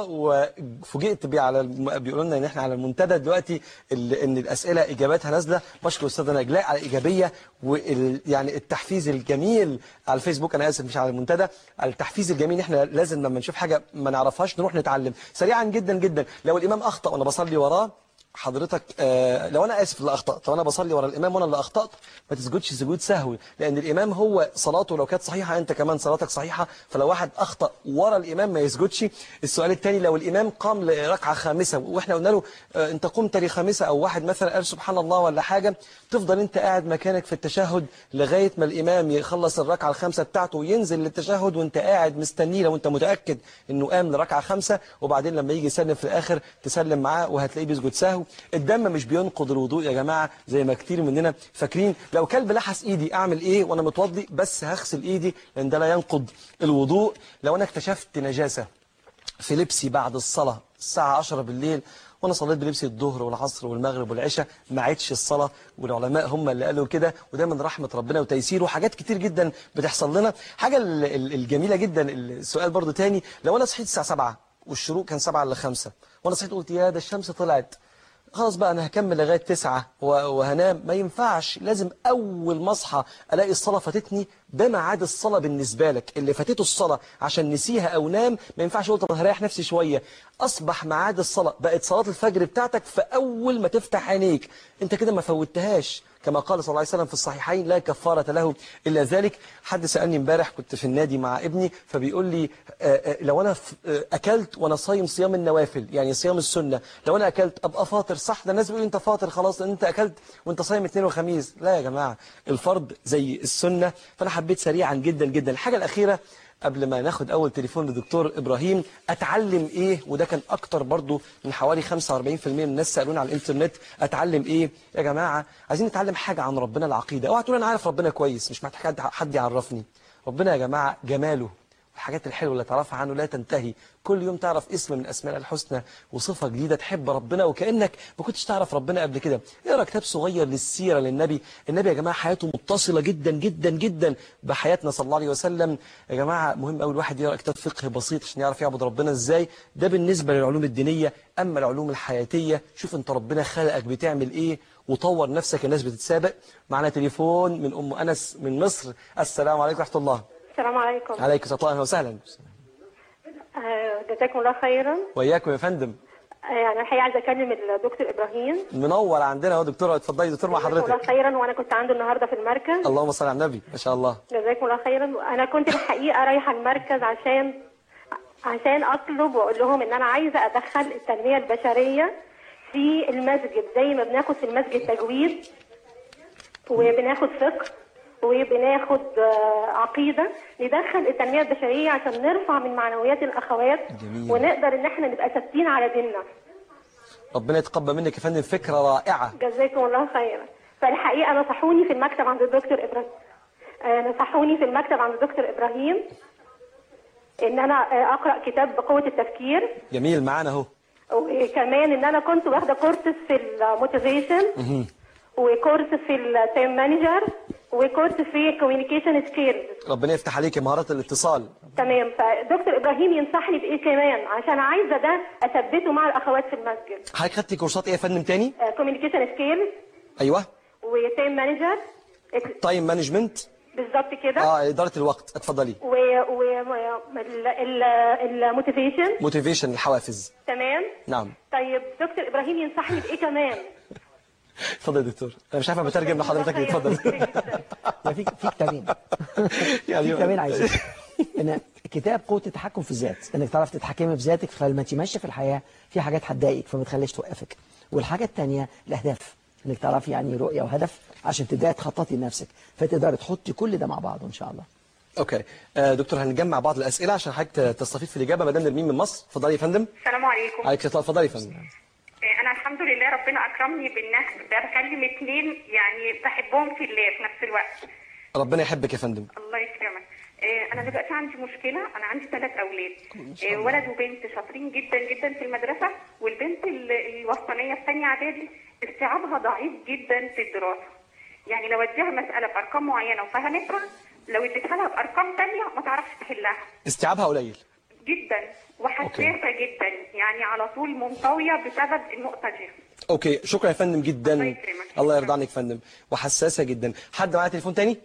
وفوجئت بيه على الم- بيقولوا لنا ان احنا على المنتدى دلوقتي ال- ان الاسئله اجاباتها نازله بشكر استاذه نجلاء على الايجابيه وال يعني التحفيز الجميل على الفيسبوك انا اسف مش على المنتدى على التحفيز الجميل احنا لازم لما نشوف حاجه ما نعرفهاش نروح نتعلم سريعا جدا جدا لو الامام اخطا وانا بصلي وراه حضرتك آه لو انا اسف اللي اخطات لو انا بصلي ورا الامام وانا اللي اخطات ما تسجدش سجود سهوي لان الامام هو صلاته لو كانت صحيحه انت كمان صلاتك صحيحه فلو واحد اخطا ورا الامام ما يسجدش السؤال الثاني لو الامام قام لركعه خامسه واحنا قلنا له آه انت قمت لخامسه او واحد مثلا قال سبحان الله ولا حاجه تفضل انت قاعد مكانك في التشهد لغايه ما الامام يخلص الركعه الخامسه بتاعته وينزل للتشهد وانت قاعد مستنيه لو انت متاكد انه قام لركعه خامسه وبعدين لما يجي يسلم في الاخر تسلم معاه وهتلاقيه بيسجد سهو الدم مش بينقض الوضوء يا جماعه زي ما كتير مننا فاكرين لو كلب لحس ايدي اعمل ايه وانا متوضي بس هغسل ايدي لان ده لا ينقض الوضوء لو انا اكتشفت نجاسه في لبسي بعد الصلاة الساعة 10 بالليل وانا صليت بلبسي الظهر والعصر والمغرب والعشاء ما عادش الصلاة والعلماء هم اللي قالوا كده وده من رحمة ربنا وتيسيره وحاجات كتير جدا بتحصل لنا حاجة ال- ال- الجميلة جدا السؤال برضو تاني لو انا صحيت الساعة 7 والشروق كان 7 ل 5 وانا صحيت قلت يا ده الشمس طلعت خلاص بقى انا هكمل لغايه تسعة و- وهنام ما ينفعش لازم اول ما اصحى الاقي الصلاه فاتتني ده ميعاد الصلاه بالنسبه لك اللي فاتته الصلاه عشان نسيها او نام ما ينفعش اقول طب أنا هريح نفسي شويه اصبح ميعاد الصلاه بقت صلاه الفجر بتاعتك في اول ما تفتح عينيك انت كده ما فوتهاش كما قال صلى الله عليه وسلم في الصحيحين لا كفارة له إلا ذلك حد سألني امبارح كنت في النادي مع ابني فبيقول لي آه، آه، لو أنا ف- آه، أكلت وأنا صايم صيام النوافل يعني صيام السنة لو أنا أكلت أبقى فاطر صح ده الناس بيقولوا أنت فاطر خلاص لأن أنت أكلت وأنت صايم اثنين وخميس لا يا جماعة الفرض زي السنة فأنا حبيت سريعا جدا جدا الحاجة الأخيرة قبل ما ناخد اول تليفون لدكتور ابراهيم اتعلم ايه وده كان اكتر برضو من حوالي 45% من الناس سالونا على الانترنت اتعلم ايه يا جماعه عايزين نتعلم حاجه عن ربنا العقيده اوعى تقول انا عارف ربنا كويس مش محتاج حد- حد يعرفني ربنا يا جماعه جماله الحاجات الحلوه اللي تعرفها عنه لا تنتهي كل يوم تعرف اسم من اسماء الحسنى وصفه جديده تحب ربنا وكانك ما كنتش تعرف ربنا قبل كده اقرا كتاب صغير للسيره للنبي النبي يا جماعه حياته متصله جدا جدا جدا بحياتنا صلى الله عليه وسلم يا جماعه مهم قوي الواحد يقرا كتاب فقه بسيط عشان يعرف يعبد ربنا ازاي ده بالنسبه للعلوم الدينيه اما العلوم الحياتيه شوف انت ربنا خلقك بتعمل ايه وطور نفسك الناس بتتسابق معنا تليفون من ام انس من مصر السلام عليكم ورحمه الله السلام عليكم عليكم السلام اهلا وسهلا آه، جزاكم الله خيرا وإياكم يا فندم آه، انا الحقيقه عايزه اكلم الدكتور ابراهيم منور عندنا اهو دكتوره اتفضلي دكتور مع جزاكم الله حضرتك خيرا وانا كنت عنده النهارده في المركز اللهم صل على النبي ما شاء الله جزاكم الله خيرا انا كنت الحقيقه رايحه المركز عشان عشان اطلب واقول لهم ان انا عايزه ادخل التنميه البشريه في المسجد زي ما بناخد في المسجد تجويد وبناخد فقه وبناخد آه، عقيده ندخل التنميه البشريه عشان نرفع من معنويات الاخوات جميل. ونقدر ان احنا نبقى ثابتين على ديننا ربنا يتقبل منك يا فندم فكره رائعه جزاكم الله خيرا فالحقيقه نصحوني في المكتب عند الدكتور ابراهيم آه، نصحوني في المكتب عند الدكتور ابراهيم ان انا آه، اقرا كتاب بقوه التفكير جميل معانا اهو وكمان ان انا كنت واخده كورس في الموتيفيشن وكورس في التيم مانجر وكورس في كوميونيكيشن سكيلز ربنا يفتح عليك مهارات الاتصال تمام فدكتور ابراهيم ينصحني بايه كمان عشان عايزه ده اثبته مع الاخوات في المسجد حضرتك خدتي كورسات ايه يا فندم تاني كوميونيكيشن سكيلز ايوه وتيم مانجر تايم مانجمنت بالظبط كده اه اداره الوقت اتفضلي و و ال- ال- الموتيفيشن موتيفيشن الحوافز تمام نعم طيب دكتور ابراهيم ينصحني بايه كمان اتفضل يا دكتور انا مش عارف بترجم لحضرتك ايه اتفضل لا في في كتابين في يعني كتابين عايزين ان كتاب قوه التحكم في الذات انك تعرف تتحكمي في ذاتك فلما انت ماشيه في الحياه في حاجات هتضايقك فما تخليش توقفك والحاجه الثانيه الاهداف انك تعرفي يعني رؤيه وهدف عشان تبداي تخططي لنفسك فتقدري تحطي كل ده مع بعضه ان شاء الله اوكي آه دكتور هنجمع بعض الاسئله عشان حضرتك تستفيد في الاجابه مدام نرمين من مصر اتفضلي يا فندم السلام عليكم عليك السلام اتفضلي يا فندم آه، انا الحمد لله ربنا اكرمني بالناس بكلم اتنين يعني بحبهم في الله في نفس الوقت ربنا يحبك يا فندم الله يكرمك آه، انا دلوقتي عندي مشكله انا عندي ثلاث اولاد آه، ولد وبنت شاطرين جدا جدا في المدرسه والبنت ال- الوسطانيه في ثانيه اعدادي استيعابها ضعيف جدا في الدراسه يعني لو اديها مساله بارقام معينه وفهمتها لو اديتها لها بارقام ثانيه ما تعرفش تحلها استيعابها قليل جدا وحساسه جدا يعني على طول منطويه بسبب النقطه دي اوكي شكرا يا فندم جدا الله يكرمك. الله يرضى عنك يا فندم وحساسه جدا حد معاه تليفون تاني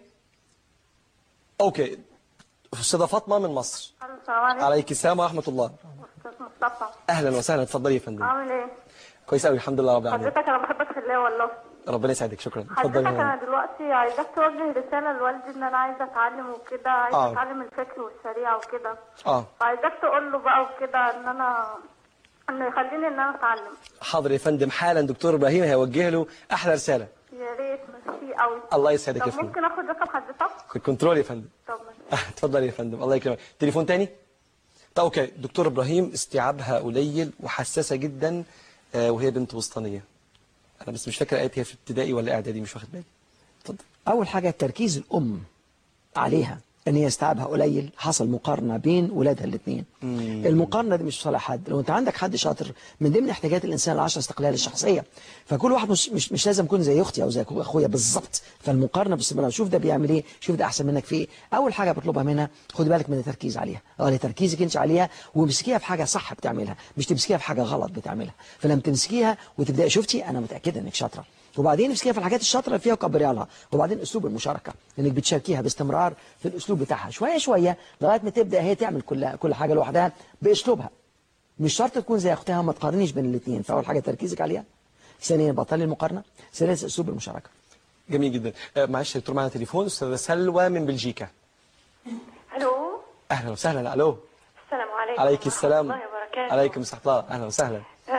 اوكي استاذه فاطمه من مصر السلام عليكم عليك السلام ورحمه الله استاذ مصطفى اهلا وسهلا اتفضلي يا فندم عامل ايه؟ كويس قوي الحمد لله رب العالمين حضرتك انا بحبك في الله والله ربنا يسعدك شكرا حضرتك اتفضلي يا انا فندم. دلوقتي عايزاك توجه رساله لوالدي ان انا عايزه اتعلم وكده عايزه آه. اتعلم الفقه والشريعه وكده اه فعايزاك تقول له بقى وكده ان انا انه يخليني ان انا اتعلم حاضر يا فندم حالا دكتور ابراهيم هيوجه له احلى رساله يا ريت ميرسي قوي الله يسعدك يا طب فندم ممكن اخد رقم حضرتك؟ في الكنترول يا فندم طب ميرسي. اتفضل يا فندم الله يكرمك تليفون تاني طب اوكي دكتور ابراهيم استيعابها قليل وحساسه جدا آه، وهي بنت وسطانيه انا بس مش فاكر ايات هي في ابتدائي ولا اعدادي مش واخد بالي اتفضل أول حاجة تركيز الأم عليها ان هي استيعابها قليل حصل مقارنه بين ولادها الاثنين المقارنه دي مش في صالح حد لو انت عندك حد شاطر من ضمن احتياجات الانسان العشر استقلال الشخصيه فكل واحد مش مش, مش لازم يكون زي اختي او زي اخويا بالظبط فالمقارنه باستمرار شوف ده بيعمل ايه شوف ده احسن منك في ايه اول حاجه بطلبها منها خدي بالك من التركيز عليها اه تركيزك انت عليها وامسكيها في حاجه صح بتعملها مش تمسكيها في حاجه غلط بتعملها فلما تمسكيها وتبداي شفتي انا متاكده انك شاطره وبعدين امسكيها في الحاجات الشاطره اللي فيها وكبريها لها وبعدين اسلوب المشاركه انك بتشاركيها باستمرار في الاسلوب بتاعها شويه شويه لغايه ما تبدا هي تعمل كل كل حاجه لوحدها باسلوبها مش شرط تكون زي اختها ما تقارنيش بين الاثنين فاول حاجه تركيزك عليها ثانيا بطلي المقارنه ثالثا اسلوب المشاركه جميل جدا آه، معلش يا دكتور معنا تليفون استاذه سلوى من بلجيكا الو اهلا وسهلا الو السلام عليكم عليك ورحمة السلام الله وبركاته عليكم السلام الله اهلا وسهلا آه،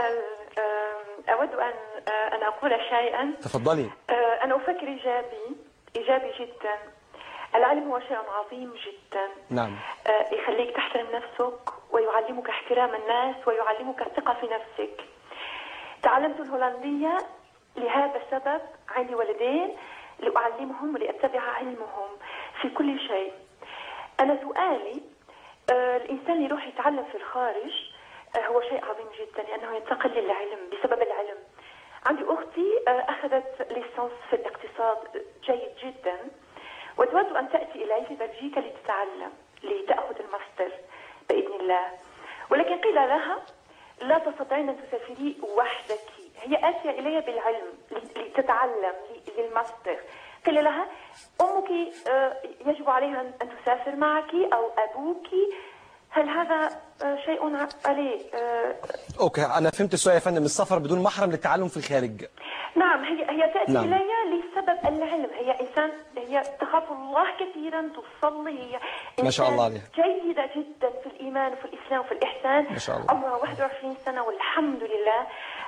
آه، أود أن آه، أن أقول شيئا تفضلي آه، أنا أفكر إيجابي إيجابي جدا العلم هو شيء عظيم جدا نعم آه، يخليك تحترم نفسك ويعلمك احترام الناس ويعلمك الثقة في نفسك تعلمت الهولندية لهذا السبب عندي ولدين لأعلمهم ولأتبع علمهم في كل شيء أنا سؤالي آه، الإنسان اللي يروح يتعلم في الخارج آه، هو شيء عظيم جدا لأنه ينتقل للعلم بسبب العلم عندي أختي آه، أخذت ليسانس في الاقتصاد جيد جدا وتود أن تأتي إلي في بلجيكا لتتعلم لتأخذ الماستر بإذن الله ولكن قيل لها لا تستطيعين أن تسافري وحدك هي آتية إلي بالعلم ل- لتتعلم ل- للماستر قيل لها أمك آه، يجب عليها أن أن تسافر معك أو أبوك هل هذا آه، شيء ع- عليه آه، اوكي انا فهمت السؤال يا فندم السفر بدون محرم للتعلم في الخارج نعم هي هي تأتي نعم. إلي لسبب العلم هي إنسان هي تخاف الله كثيرا تصلي هي ما شاء الله إنسان عليها. جيدة جدا في الإيمان وفي الإسلام وفي الإحسان ما شاء الله. عمرها 21 سنة والحمد لله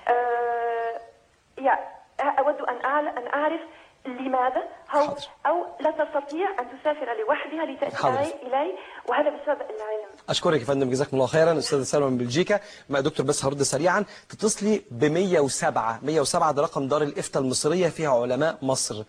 آه يا أود أن أعل- أن أعرف لماذا أو, حاضر. أو لا تستطيع أن تسافر لوحدها لتأتي حاضر. إلي, إلي وهذا بسبب العلم اشكرك يا فندم جزاكم الله خيرا استاذه سلوى من بلجيكا مع دكتور بس هرد سريعا تتصلي ب 107 107 ده رقم دار الافتاء المصريه فيها علماء مصر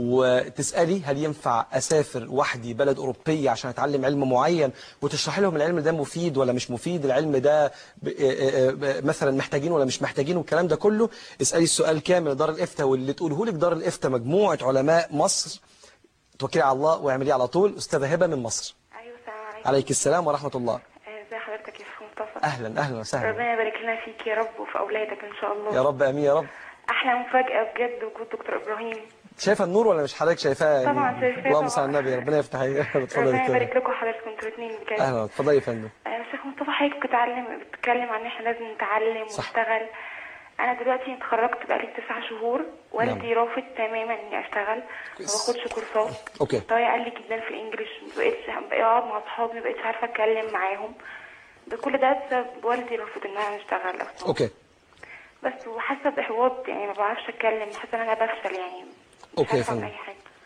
وتسالي هل ينفع اسافر وحدي بلد اوروبيه عشان اتعلم علم معين وتشرحي لهم العلم ده مفيد ولا مش مفيد العلم ده ب- آه، آه، آه، مثلا محتاجين ولا مش محتاجين والكلام ده كله اسالي السؤال كامل دار الافتاء واللي تقوله لك دار الافتاء مجموعه علماء مصر توكلي على الله واعمليه على طول استاذه هبه من مصر ايوه السلام عليكم عليك السلام ورحمه الله آه، ازي حضرتك يا شيخ مصطفى اهلا اهلا وسهلا ربنا يبارك لنا فيك يا رب وفي اولادك ان شاء الله يا رب امين يا رب احلى مفاجاه بجد وجود دكتور ابراهيم شايفه النور ولا مش حضرتك شايفاه يعني طبعاً شايفاه اللهم صل على طبعاً. النبي ربنا يفتح عليك اتفضل يا ربنا دكتور يبارك لكم حضراتكم انتوا الاثنين بجد اهلا اتفضلي يا فندم آه، شيخ مصطفى حضرتك بتتعلم بتتكلم عن ان احنا لازم نتعلم صح. ونشتغل انا دلوقتي اتخرجت بقالي تسع شهور والدي رافض تماما اني اشتغل ما كويس. باخدش كورسات اوكي مستواي قل جدا في الانجليش ما بقتش بقعد مع اصحابي ما بقتش عارفه اتكلم معاهم ده كل ده بسبب والدي رافض ان انا اشتغل اصلا اوكي بس وحاسه باحباط يعني ما بعرفش اتكلم حاسه ان انا بفشل يعني مش أوكي يا عارفة أعمل فندم. اي حاجه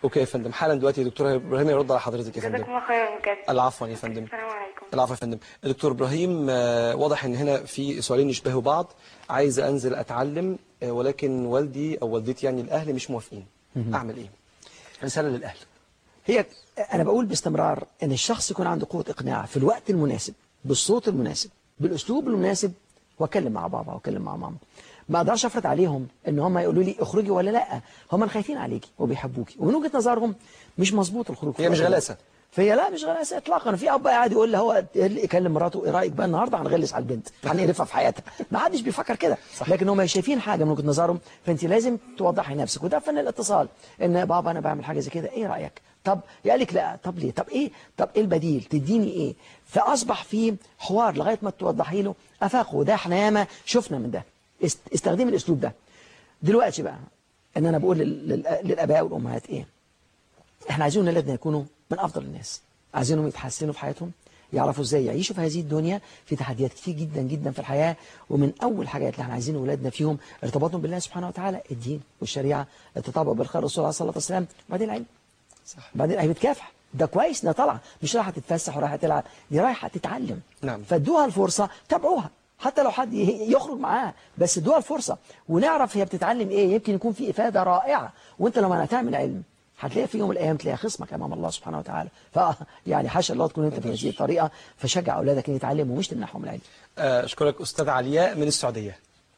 اوكي يا فندم حالا دلوقتي دكتور ابراهيم يرد على حضرتك يا فندم جزاكم الله خيرا بجد العفو يا فندم السلام عليكم العفو يا فندم دكتور ابراهيم آه، واضح ان هنا في سؤالين يشبهوا بعض عايز انزل اتعلم آه، ولكن والدي او والدتي يعني الاهل مش موافقين اعمل ايه رساله للاهل هي انا بقول باستمرار ان الشخص يكون عنده قوه اقناع في الوقت المناسب بالصوت المناسب بالاسلوب المناسب واتكلم مع بابا واتكلم مع ماما ما اقدرش افرض عليهم ان هم يقولوا لي اخرجي ولا لا هم خايفين عليكي وبيحبوكي ومن وجهه نظرهم مش مظبوط الخروج في هي مش الوقت ده. غلاسة. فهي لا مش غلاسه اطلاقا في اب قاعد يقول له هو يكلم مراته ايه رايك بقى النهارده هنغلس على البنت هنقرفها في حياتها ما حدش بيفكر كده لكن هم شايفين حاجه من وجهه نظرهم فانت لازم توضحي نفسك وده فن الاتصال ان بابا انا بعمل حاجه زي كده ايه رايك طب يقول لك لا طب ليه طب ايه طب ايه البديل تديني ايه فاصبح في حوار لغايه ما توضحي له افاقه وده احنا ياما شفنا من ده است- استخدمي الاسلوب ده دلوقتي بقى ان انا بقول لل- لل- للاباء والامهات ايه احنا عايزين ولادنا يكونوا من افضل الناس عايزينهم يتحسنوا في حياتهم يعرفوا ازاي يعيشوا في هذه الدنيا في تحديات كتير جدا جدا في الحياة ومن اول حاجات اللي احنا عايزين ولادنا فيهم ارتباطهم بالله سبحانه وتعالى الدين والشريعة التطابق بالخير الرسول عليه الصلاة والسلام وبعدين العلم صح. بعدين هي بتكافح ده كويس ده طالعه مش رايحه تتفسح ورايحه تلعب دي رايحه تتعلم نعم. فادوها الفرصه تابعوها حتى لو حد ي- يخرج معاها بس ادوها الفرصه ونعرف هي بتتعلم ايه يمكن يكون في افاده رائعه وانت لما هتعمل علم هتلاقي في يوم من الايام تلاقي خصمك امام الله سبحانه وتعالى ف يعني حاشا الله تكون انت في هذه الطريقه فشجع اولادك ان يتعلموا مش تمنعهم العلم آه، اشكرك استاذ علياء من السعوديه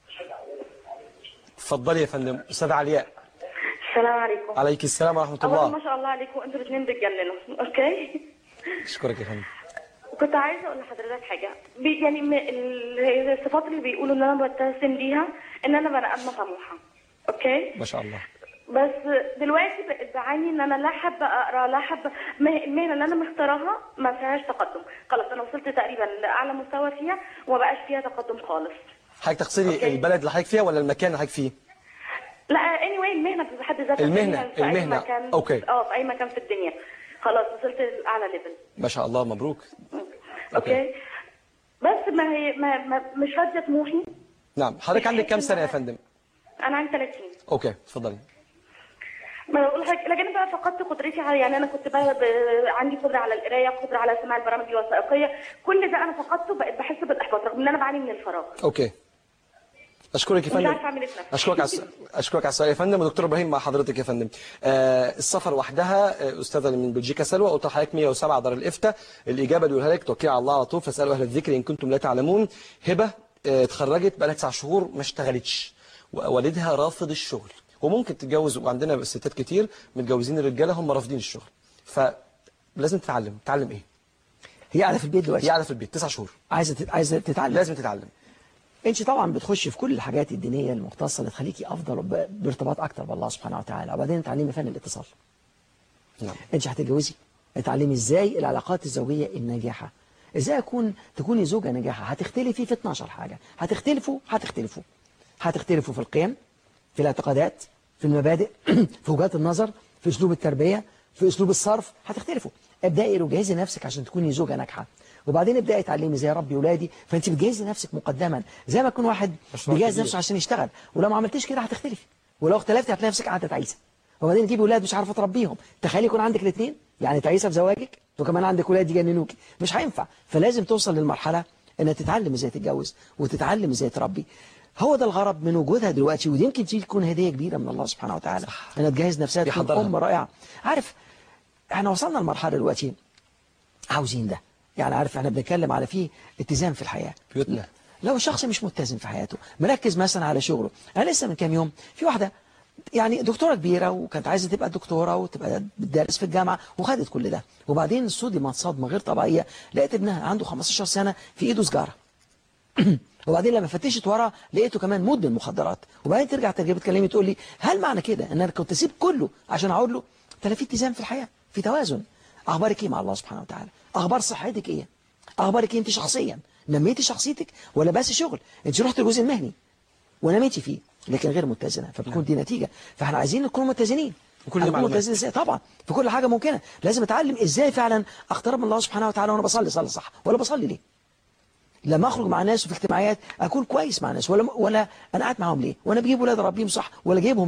اتفضلي يا فندم استاذ علياء السلام عليكم عليك السلام ورحمه اولا ما الله شاء الله عليكم انتوا الاثنين بتجننوا اوكي اشكرك يا فندم كنت عايزه اقول لحضرتك حاجه بي يعني م- ال- الصفات اللي بيقولوا ان انا بتسم بيها ان انا بني ادمه طموحه اوكي ما شاء الله بس دلوقتي بقيت بعاني ان انا لا حابه اقرا لا حابه مه- المهنه اللي انا مختارها ما فيهاش تقدم خلاص انا وصلت تقريبا لاعلى مستوى فيها وما بقاش فيها تقدم خالص حضرتك تقصدي أوكي. البلد اللي حضرتك فيها ولا المكان اللي حضرتك فيه لا اني anyway المهنه في حد ذاتها المهنة، في أي المهنة. مكان أوكي. اه في اي مكان في الدنيا خلاص وصلت لاعلى ليفل ما شاء الله مبروك اوكي بس ما هي ما, ما مش راضيه طموحي نعم حضرتك عندك كام بحس إن سنه يا أنا- فندم انا عندي 30 اوكي اتفضلي ما أنا بقول حاجة لكن أنا بقى فقدت قدرتي على يعني انا كنت بقى ب... عندي قدره على القرايه قدره على سماع البرامج الوثائقيه كل ده انا فقدته بقيت بحس بالاحباط رغم ان انا بعاني من الفراغ اوكي اشكرك يا مش فندم عارفه اعمل ايه في نفسي اشكرك على الس- اشكرك على السؤال يا فندم ودكتور ابراهيم مع حضرتك يا فندم آه السفر وحدها آه، استاذه من بلجيكا سلوى قلت لحضرتك 107 دار الافتاء الاجابه اللي يقولها لك توكيل على الله على طول فاسالوا اهل الذكر ان كنتم لا تعلمون هبه آه، اتخرجت بقى لها 9 شهور ما اشتغلتش ووالدها رافض الشغل وممكن تتجوز وعندنا ستات كتير متجوزين الرجاله هم رافضين الشغل فلازم تتعلم تتعلم ايه هي قاعده في البيت هي دلوقتي قاعده في البيت 9 شهور عايزه تت- عايزه تتعلم لازم تتعلم انت طبعا بتخش في كل الحاجات الدينيه المختصه اللي تخليكي افضل وب- بارتباط اكتر بالله سبحانه وتعالى وبعدين تعلمي فن الاتصال نعم انت هتتجوزي اتعلمي ازاي العلاقات الزوجيه الناجحه ازاي اكون تكوني زوجه ناجحه هتختلفي في 12 حاجه هتختلفوا هتختلفوا هتختلفوا في القيم في الاعتقادات في المبادئ في وجهات النظر في اسلوب التربيه في اسلوب الصرف هتختلفوا ابداي وجهزي نفسك عشان تكوني زوجه ناجحه وبعدين ابداي اتعلمي زي ربي ولادي فانت بتجهزي نفسك مقدما زي ما يكون واحد مشروع بيجهز كبير. نفسه عشان يشتغل ولو ما عملتيش كده هتختلفي ولو اختلفتي هتلاقي نفسك قاعده تعيسه وبعدين تجيبي ولاد مش عارفه تربيهم تخيلي يكون عندك الاثنين يعني تعيسه في زواجك وكمان عندك ولاد يجننوكي مش هينفع فلازم توصل للمرحله انها تتعلم ازاي تتجوز وتتعلم ازاي تربي هو ده الغرض من وجودها دلوقتي ودي يمكن دي تكون هديه كبيره من الله سبحانه وتعالى انها تجهز نفسها تكون بيحضرها. ام رائعه عارف احنا وصلنا لمرحله دلوقتي عاوزين ده يعني عارف احنا بنتكلم على فيه اتزان في الحياه بيوتنا لو الشخص مش متزن في حياته مركز مثلا على شغله انا لسه من كام يوم في واحده يعني دكتوره كبيره وكانت عايزه تبقى دكتوره وتبقى بتدرس في الجامعه وخدت كل ده وبعدين صدمت صدمه غير طبيعيه لقيت ابنها عنده 15 سنه في ايده سجاره وبعدين لما فتشت ورا لقيته كمان مدمن مخدرات وبعدين ترجع ترجع بتكلمي تقول لي هل معنى كده ان انا كنت اسيب كله عشان اقول له انت لا في اتزان في الحياه في توازن اخبارك ايه مع الله سبحانه وتعالى اخبار صحتك ايه اخبارك إيه انت شخصيا نميتي شخصيتك ولا بس شغل انت رحت الجزء المهني ونميتي فيه لكن غير متزنه فبتكون دي نتيجه فاحنا عايزين نكون متزنين وكل دي أكون معلومات. متزن ازاي طبعا في كل حاجه ممكنه لازم اتعلم ازاي فعلا اقترب من الله سبحانه وتعالى وانا بصلي صلاه صح ولا بصلي ليه لما اخرج مع ناس وفي اجتماعات اكون كويس مع ناس ولا ولا انا قاعد معاهم ليه وانا بجيب ولاد ربيهم صح ولا جايبهم ليه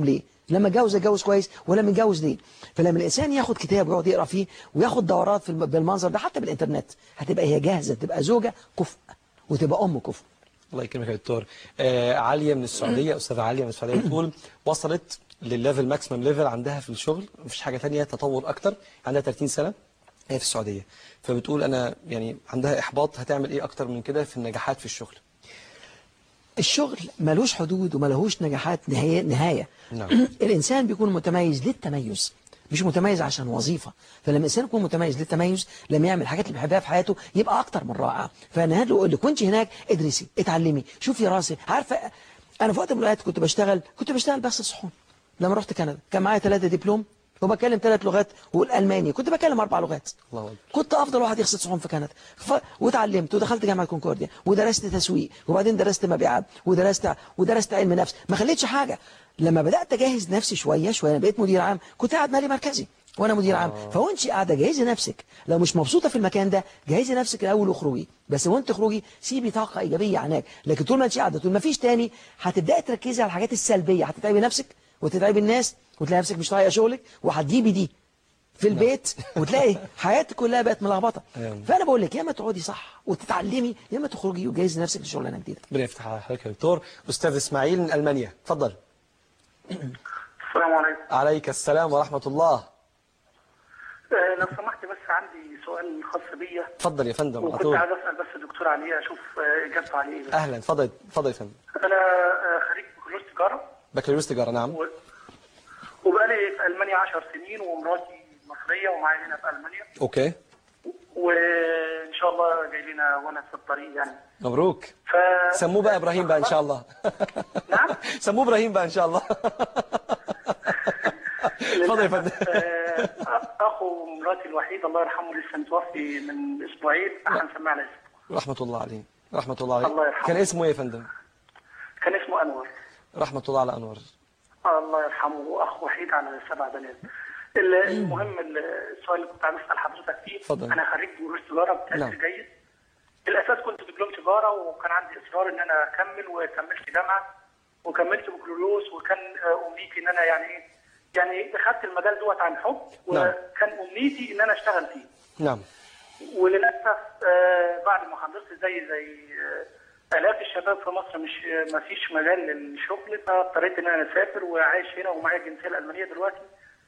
لما اتجوز اتجوز كويس ولا متجوز ليه فلما الانسان ياخد كتاب ويقعد يقرا فيه وياخد دورات في الم- بالمنظر ده حتى بالانترنت هتبقى هي جاهزه تبقى زوجه كفء وتبقى ام كفء الله يكرمك يا دكتور آه عاليه من السعوديه استاذه عاليه من السعوديه بتقول وصلت للليفل ماكسيمم ليفل عندها في الشغل مفيش حاجه ثانيه تطور اكتر عندها 30 سنه هي في السعوديه فبتقول انا يعني عندها احباط هتعمل ايه اكتر من كده في النجاحات في الشغل الشغل ملوش حدود وملهوش نجاحات نهاية, نهاية. نعم. الإنسان بيكون متميز للتميز مش متميز عشان وظيفة فلما الإنسان يكون متميز للتميز لما يعمل الحاجات اللي بيحبها في حياته يبقى أكتر من رائع فأنا هقول لك وانت هناك ادرسي اتعلمي شوفي راسي عارفة أنا في وقت من الأوقات كنت بشتغل كنت بشتغل بس صحون لما رحت كندا كان معايا ثلاثة دبلوم وبتكلم ثلاث لغات والألماني كنت بتكلم أربع لغات الله أكبر. كنت افضل واحد يغسل صحون في كندا ف... وتعلمت ودخلت جامعه كونكورديا ودرست تسويق وبعدين درست مبيعات ودرست ودرست علم نفس ما خليتش حاجه لما بدات اجهز نفسي شويه شويه أنا بقيت مدير عام كنت قاعد مالي مركزي وانا مدير عام فوانت قاعده جهزي نفسك لو مش مبسوطه في المكان ده جهزي نفسك الاول واخرجي بس وانت تخرجي سيبي طاقه ايجابيه هناك لكن طول ما انت قاعده طول ما فيش تاني هتبداي تركزي على الحاجات السلبيه هتتعبي نفسك وتتعبي الناس وتلاقي نفسك مش طايقه شغلك وهتجيبي دي في البيت وتلاقي حياتك كلها بقت ملخبطه أيوة. فانا بقول لك يا اما تقعدي صح وتتعلمي يا اما تخرجي وتجهزي نفسك لشغلانه جديده ربنا يفتح على حضرتك يا دكتور استاذ اسماعيل من المانيا اتفضل السلام عليكم عليك السلام ورحمه الله آه، لو سمحت بس عندي سؤال خاص بيا اتفضل يا فندم على وكنت طول عايز اسال بس الدكتور عليه اشوف آه، اجابته عليه ايه بس. اهلا اتفضل اتفضل يا فندم انا آه، خريج بكالوريوس تجاره بكالوريوس تجاره نعم و... وبقالي في المانيا 10 سنين ومراتي مصريه ومعايا هنا في المانيا اوكي وان شاء الله جاي لنا ولد في الطريق يعني مبروك ف سموه بقى ابراهيم بقى ان شاء الله نعم سموه ابراهيم بقى ان شاء الله اتفضل يا فندم آه، اخو مراتي الوحيد الله يرحمه لسه متوفي من اسبوعين هنسميه على اسمه رحمه الله عليه رحمه الله عليه الله يرحمه. كان اسمه ايه يا فندم كان اسمه انور رحمه الله على انور الله يرحمه اخ وحيد على سبع بنات ال- المهم ال- السؤال اللي كنت عايز اسال حضرتك فيه اتفضل. انا خريج بكالوريوس تجاره بتقدير نعم. جيد الاساس كنت دبلوم تجاره وكان عندي اصرار ان انا اكمل وكملت جامعه وكملت بكالوريوس وكان آه، امنيتي ان انا يعني ايه يعني اخذت المجال دوت عن حب نعم. وكان امنيتي ان انا اشتغل فيه نعم وللاسف آه، بعد ما حضرت زي زي آه، الاف الشباب في مصر مش ما فيش مجال للشغل فاضطريت ان انا اسافر وعايش هنا ومعايا الجنسيه الالمانيه دلوقتي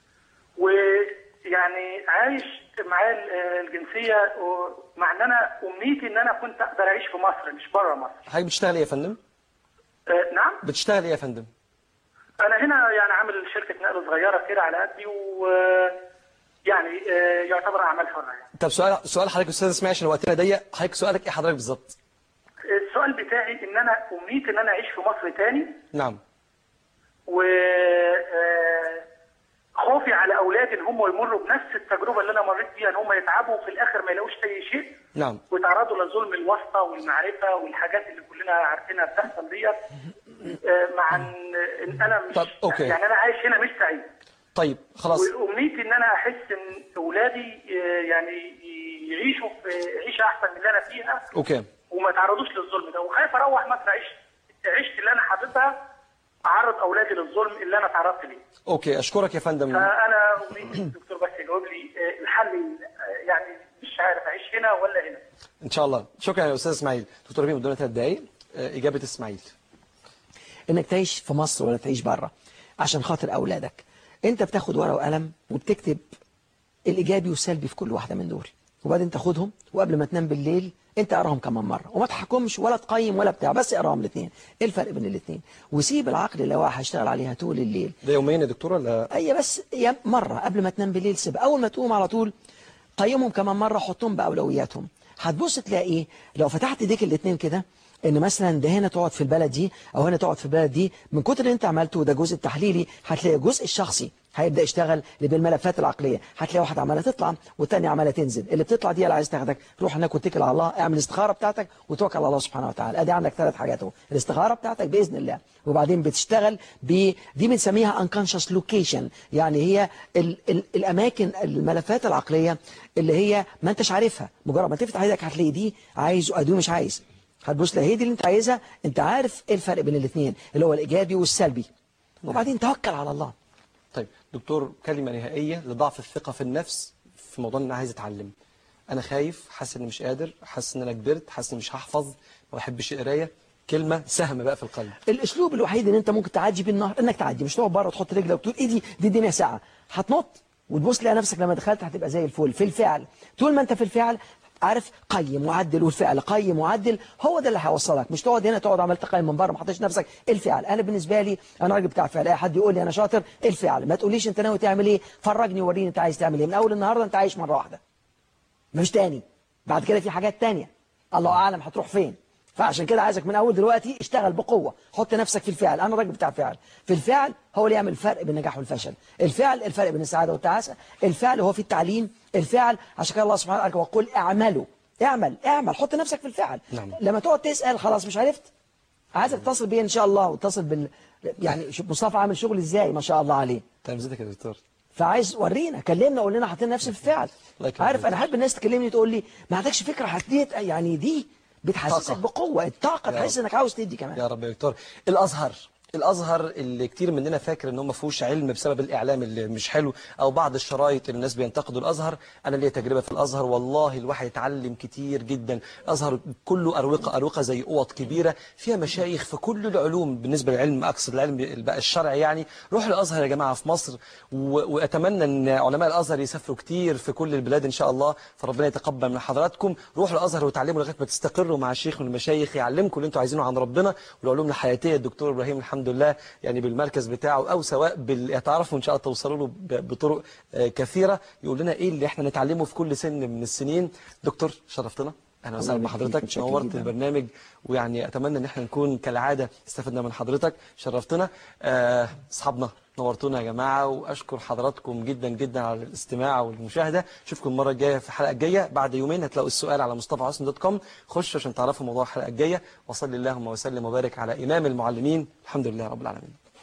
ويعني عايش معايا ال- الجنسيه و- مع ان انا امنيتي ان انا كنت اقدر اعيش في مصر مش بره مصر حضرتك بتشتغل ايه يا فندم آه، نعم بتشتغل ايه يا فندم انا هنا يعني عامل شركه نقل صغيره كده على قدي و يعني آه، يعتبر اعمال حره يعني طب سؤال سؤال حضرتك استاذ اسماعيل عشان وقتنا ضيق حضرتك سؤالك ايه حضرتك بالظبط السؤال بتاعي ان انا امنيتي ان انا اعيش في مصر تاني نعم و آه، خوفي على اولادي ان هم يمروا بنفس التجربه اللي انا مريت بيها ان هم يتعبوا وفي الاخر ما يلاقوش اي شيء نعم ويتعرضوا لظلم الواسطه والمعرفه والحاجات اللي كلنا عارفينها بتحصل ديت آه، مع ان إن انا مش طب، أوكي. يعني انا عايش هنا مش سعيد طيب خلاص وامنيتي ان انا احس ان اولادي آه، يعني يعيشوا في عيشه احسن من اللي انا فيها اوكي وما يتعرضوش للظلم ده وخايف اروح مصر اعيش عشت اللي انا حاببها اعرض اولادي للظلم اللي انا تعرضت ليه اوكي اشكرك يا فندم فانا امنيتي الدكتور بس يجاوب لي آه، الحل آه، يعني مش عارف اعيش هنا ولا هنا ان شاء الله شكرا يا استاذ اسماعيل دكتور ربيع قدامنا ثلاث دقائق آه، اجابه اسماعيل انك تعيش في مصر ولا تعيش بره عشان خاطر اولادك انت بتاخد ورقه وقلم وبتكتب الايجابي والسلبي في كل واحده من دول وبعدين تاخدهم وقبل ما تنام بالليل انت اقراهم كمان مره وما تحكمش ولا تقيم ولا بتاع بس اقراهم الاثنين ايه الفرق بين الاثنين وسيب العقل اللي هو هيشتغل عليها طول الليل ده يوميا يا دكتور ولا اي بس يا مرة قبل ما تنام بالليل سيب اول ما تقوم على طول قيمهم كمان مرة حطهم بأولوياتهم هتبص تلاقي لو فتحت ايديك الاثنين كده ان مثلا ده هنا تقعد في البلد دي او هنا تقعد في البلد دي من كتر اللي انت عملته ده جزء التحليلي هتلاقي الجزء الشخصي هيبدا يشتغل اللي بالملفات العقليه هتلاقي واحد عماله تطلع والتانية عماله تنزل اللي بتطلع دي اللي عايز تاخدك روح هناك واتكل على الله اعمل الاستخاره بتاعتك وتوكل على الله سبحانه وتعالى ادي عندك ثلاث حاجات اهو الاستخاره بتاعتك باذن الله وبعدين بتشتغل ب دي بنسميها unconscious location يعني هي ال ال الاماكن الملفات العقليه اللي هي ما انتش عارفها مجرد ما تفتح ايدك هتلاقي دي عايز وادي مش عايز هتبص لها هي دي اللي انت عايزها انت عارف ايه الفرق بين الاثنين اللي هو الايجابي والسلبي وبعدين توكل على الله طيب دكتور كلمة نهائية لضعف الثقة في النفس في موضوع ان انا عايز اتعلم انا خايف حاسس اني مش قادر حاسس ان انا كبرت حاسس اني مش هحفظ ما بحبش القرايه كلمة سهم بقى في القلب الاسلوب الوحيد ان انت ممكن تعدي بيه النهر انك تعدي مش تقعد بره وتحط رجلك وتقول ايه دي دي الدنيا ساعه هتنط وتبص تلاقي نفسك لما دخلت هتبقى زي الفل في الفعل طول ما انت في الفعل عارف قيم وعدل والفعل قيم وعدل هو ده اللي هيوصلك مش تقعد هنا تقعد عمال تقيم من بره ما حطيتش نفسك الفعل انا بالنسبه لي انا راجل بتاع فعل اي حد يقول لي انا شاطر الفعل ما تقوليش انت ناوي تعمل ايه فرجني وريني انت عايز تعمل ايه من اول النهارده انت عايش مره واحده مش تاني بعد كده في حاجات تانية الله اعلم هتروح فين فعشان كده عايزك من اول دلوقتي اشتغل بقوه حط نفسك في الفعل انا راجل بتاع فعل في الفعل هو اللي يعمل الفرق بين النجاح والفشل الفعل الفرق بين السعاده والتعاسه الفعل هو في التعليم الفعل عشان كده الله سبحانه وتعالى وقل اعملوا اعمل اعمل حط نفسك في الفعل نعم. لما تقعد تسال خلاص مش عرفت عايزك تتصل بيا ان شاء الله وتتصل بال يعني شوف مصطفى عامل شغل ازاي ما شاء الله عليه تلامذتك يا دكتور فعايز ورينا كلمنا قول لنا حاطين نفسي في الفعل الله يكرمك. عارف انا احب الناس تكلمني تقول لي ما عندكش فكره هتديت يعني دي بتحسسك طاقة. بقوه الطاقه يا تحس رب. انك عاوز تدي كمان يا رب يا دكتور الازهر الازهر اللي كتير مننا فاكر ان هو ما فيهوش علم بسبب الاعلام اللي مش حلو او بعض الشرايط اللي الناس بينتقدوا الازهر انا ليا تجربه في الازهر والله الواحد يتعلم كتير جدا الازهر كله اروقه اروقه زي اوض كبيره فيها مشايخ في كل العلوم بالنسبه للعلم اقصد العلم بقى الشرعي يعني روحوا الازهر يا جماعه في مصر و- واتمنى ان علماء الازهر يسافروا كتير في كل البلاد ان شاء الله فربنا يتقبل من حضراتكم روحوا الازهر وتعلموا لغايه ما تستقروا مع الشيخ من المشايخ يعلمكم اللي انتوا عايزينه عن ربنا والعلوم الحياتيه الدكتور ابراهيم الحمد لله يعني بالمركز بتاعه او سواء بال... يتعرفوا ان شاء الله توصلوا له ب... بطرق آه، كثيره يقول لنا ايه اللي احنا نتعلمه في كل سن من السنين دكتور شرفتنا اهلا وسهلا الله يبارك فيك، بحضرتك متشكر نورت جداً. البرنامج ويعني اتمنى ان احنا نكون كالعاده استفدنا من حضرتك شرفتنا آه، اصحابنا نورتونا يا جماعه واشكر حضراتكم جدا جدا على الاستماع والمشاهده اشوفكم المره الجايه في الحلقه الجايه بعد يومين هتلاقوا السؤال على مصطفى حسن دوت كوم خشوا عشان تعرفوا موضوع الحلقه الجايه وصلي اللهم وسلم وبارك على امام المعلمين الحمد لله رب العالمين